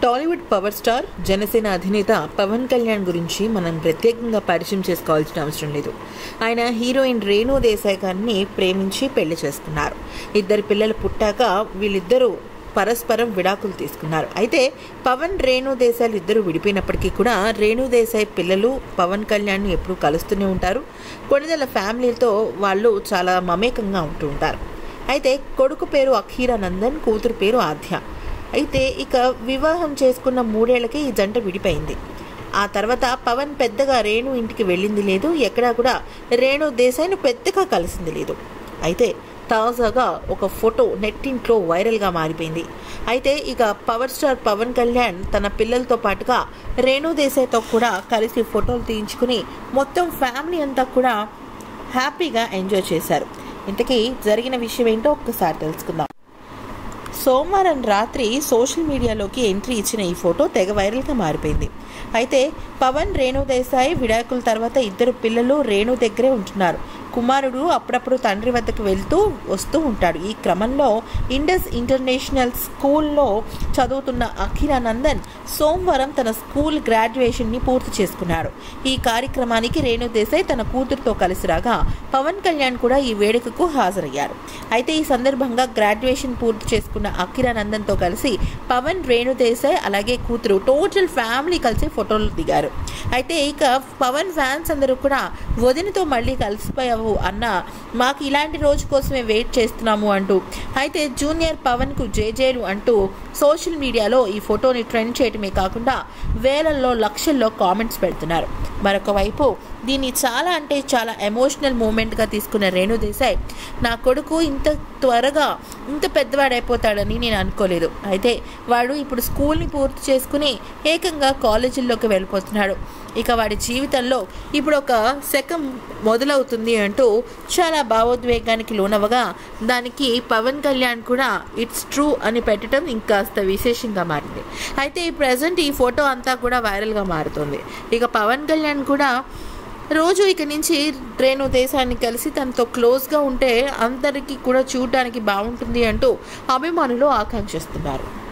Tollywood power star Janasena అధినేత పవన్ కళ్యాణ్ గురించి మనం ప్రత్యేకంగా పరిచయం చేసుకోవాల్సిన అవసరం లేదు ఆయన హీరోయిన్ రేణు దేశాయ్ గారిని ప్రేమించి పెళ్లి చేసుకున్నారు ఇద్దరు పిల్లలు పుట్టాక వీళ్ళిద్దరూ పరస్పరం విడాకులు తీసుకున్నారు అయితే పవన్ రేణు దేశాలు ఇద్దరు విడిపోయినప్పటికీ కూడా రేణు దేశాయ్ పిల్లలు పవన్ కళ్యాణ్ని ఎప్పుడూ కలుస్తూనే ఉంటారు కొన్నిదల ఫ్యామిలీతో వాళ్ళు చాలా మమేకంగా ఉంటూ ఉంటారు అయితే కొడుకు పేరు అఖీరానందన్ కూతురు పేరు ఆధ్య అయితే ఇక వివాహం చేసుకున్న మూడేళ్లకే ఈ జంట విడిపోయింది ఆ తర్వాత పవన్ పెద్దగా రేణు ఇంటికి వెళ్ళింది లేదు ఎక్కడా కూడా రేణు దేశాయిని పెద్దగా కలిసింది లేదు అయితే తాజాగా ఒక ఫోటో నెట్టింట్లో వైరల్గా మారిపోయింది అయితే ఇక పవర్ స్టార్ పవన్ కళ్యాణ్ తన పిల్లలతో పాటుగా రేణు దేశాయ్తో కూడా కలిసి ఫోటోలు తీయించుకుని మొత్తం ఫ్యామిలీ అంతా కూడా హ్యాపీగా ఎంజాయ్ చేశారు ఇంతకీ జరిగిన విషయం ఏంటో ఒక్కసారి తెలుసుకుందాం సోమవారం రాత్రి సోషల్ మీడియాలోకి ఎంట్రీ ఇచ్చిన ఈ ఫోటో తెగ వైరల్గా మారిపోయింది అయితే పవన్ రేణు దేశాయ్ విడాకుల తర్వాత ఇద్దరు పిల్లలు రేణు దగ్గరే ఉంటున్నారు కుమారుడు అప్పుడప్పుడు తండ్రి వద్దకు వెళ్తూ వస్తూ ఉంటాడు ఈ క్రమంలో ఇండస్ ఇంటర్నేషనల్ స్కూల్లో చదువుతున్న అఖిరానందన్ సోమవారం తన స్కూల్ గ్రాడ్యుయేషన్ని పూర్తి చేసుకున్నాడు ఈ కార్యక్రమానికి రేణు దేశాయ్ తన కూతురుతో కలిసి రాగా పవన్ కళ్యాణ్ కూడా ఈ వేడుకకు హాజరయ్యారు అయితే ఈ సందర్భంగా గ్రాడ్యుయేషన్ పూర్తి చేసుకున్న అఖిరానందన్తో కలిసి పవన్ రేణు దేశాయ్ అలాగే కూతురు టోటల్ ఫ్యామిలీ కలిసి ఫోటోలు దిగారు అయితే ఇక పవన్ ఫ్యాన్స్ అందరూ కూడా వదినతో మళ్ళీ కలిసిపోయావు అన్న మాకు ఇలాంటి రోజు కోసమే వెయిట్ చేస్తున్నాము అంటూ అయితే జూనియర్ పవన్కు జేజేలు అంటూ సోషల్ మీడియాలో ఈ ఫోటోని ట్రెండ్ చేయడమే కాకుండా వేలల్లో లక్షల్లో కామెంట్స్ పెడుతున్నారు మరొక వైపు దీన్ని చాలా అంటే చాలా ఎమోషనల్ మూమెంట్గా తీసుకున్న రేణు దేశాయ్ నా కొడుకు ఇంత త్వరగా ఇంత పెద్దవాడైపోతాడని నేను అనుకోలేదు అయితే వాడు ఇప్పుడు స్కూల్ని పూర్తి చేసుకుని ఏకంగా కాలేజీల్లోకి వెళ్ళిపోతున్నాడు ఇక వాడి జీవితంలో ఇప్పుడు ఒక శకం మొదలవుతుంది అంటూ చాలా భావోద్వేగానికి లోనవగా దానికి పవన్ కళ్యాణ్ కూడా ఇట్స్ ట్రూ అని పెట్టడం ఇంకాస్త విశేషంగా మారింది అయితే ఈ ప్రజెంట్ ఈ ఫోటో అంతా కూడా వైరల్గా మారుతుంది ఇక పవన్ కళ్యాణ్ కూడా రోజు ఇక నుంచి రేణు దేశాన్ని కలిసి తనతో క్లోజ్గా ఉంటే అందరికీ కూడా చూడడానికి బాగుంటుంది అంటూ అభిమానులు ఆకాంక్షిస్తున్నారు